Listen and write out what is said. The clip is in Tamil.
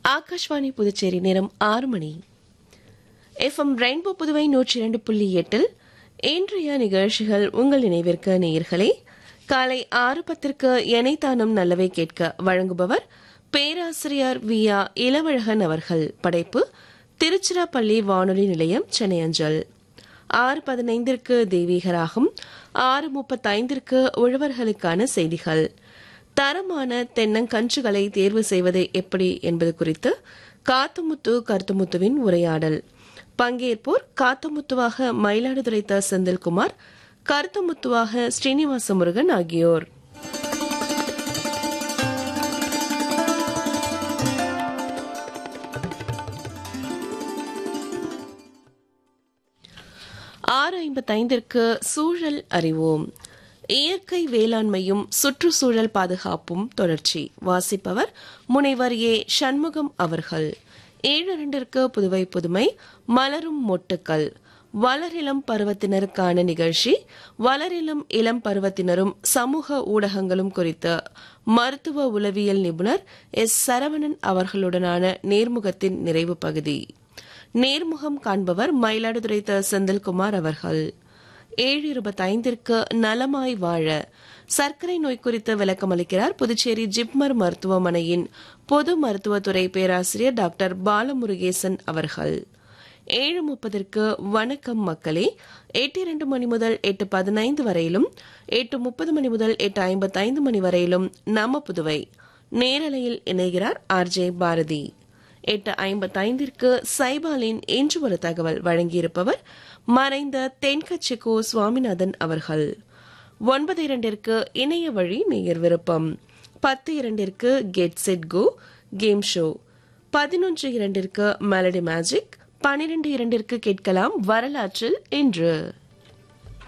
ஆகாஷ்வாணி புதுச்சேரி நேரம் ஆறு மணி எஃப்எம் ரெயின்போ புதுவை நூற்றி இரண்டு புள்ளி எட்டில் இன்றைய நிகழ்ச்சிகள் உங்கள் நினைவிற்கு நேயர்களே காலை ஆறு பத்திற்கு எனைத்தானும் நல்லவை கேட்க வழங்குபவர் பேராசிரியர் வி ஆ இளவழகன் அவர்கள் படைப்பு திருச்சிராப்பள்ளி வானொலி நிலையம் சென்னை அஞ்சல் ஆறு பதினைந்திற்கு தெய்வீகராகும் ஆறு முப்பத்தைந்திற்கு உழவர்களுக்கான செய்திகள் தரமான தென்னங்கன்றுகளை தேர்வு செய்வது எப்படி என்பது குறித்து காத்துமுத்து கருத்துமுத்துவின் உரையாடல் பங்கேற்போர் காத்துமுத்துவாக மயிலாடுதுறை த செந்தில்குமார் கருத்துமுத்துவாக ஸ்ரீனிவாச முருகன் ஆகியோர் ஆறு ஐம்பத்தைந்திற்கு சூழல் அறிவோம் இயற்கை வேளாண்மையும் சுற்றுச்சூழல் பாதுகாப்பும் தொடர்ச்சி வாசிப்பவர் முனைவர் ஏ சண்முகம் அவர்கள் ஏழு இரண்டிற்கு புதுவை புதுமை மலரும் மொட்டுக்கள் வளரிளம் பருவத்தினருக்கான நிகழ்ச்சி வளரிளம் இளம் பருவத்தினரும் சமூக ஊடகங்களும் குறித்த மருத்துவ உளவியல் நிபுணர் எஸ் சரவணன் அவர்களுடனான நேர்முகத்தின் நிறைவு பகுதி நேர்முகம் காண்பவர் மயிலாடுதுறை த செந்தில்குமார் அவர்கள் ஏழு இருபத்தைந்திற்கு நலமாய் வாழ சர்க்கரை நோய் குறித்து விளக்கம் அளிக்கிறார் புதுச்சேரி ஜிப்மர் மருத்துவமனையின் பொது மருத்துவத்துறை பேராசிரியர் டாக்டர் பாலமுருகேசன் அவர்கள் ஏழு முப்பதற்கு வணக்கம் மக்களே எட்டு இரண்டு மணி முதல் எட்டு பதினைந்து வரையிலும் எட்டு முப்பது மணி முதல் எட்டு ஐம்பத்தைந்து மணி வரையிலும் நம்ம புதுவை நேரலையில் இணைகிறார் ஆர் ஜே பாரதி எட்டு ஐம்பத்தைந்திற்கு சைபாலின் இன்று ஒரு தகவல் வழங்கியிருப்பவர் மறைந்த தென்கட்சிக்கோ சுவாமிநாதன் அவர்கள் ஒன்பது இரண்டிற்கு இணைய வழி நேயர் விருப்பம் பத்து இரண்டிற்கு get set go game show பதினொன்று இரண்டிற்கு மெலடி மேஜிக் பனிரெண்டு இரண்டிற்கு கேட்கலாம் வரலாற்றில் இன்று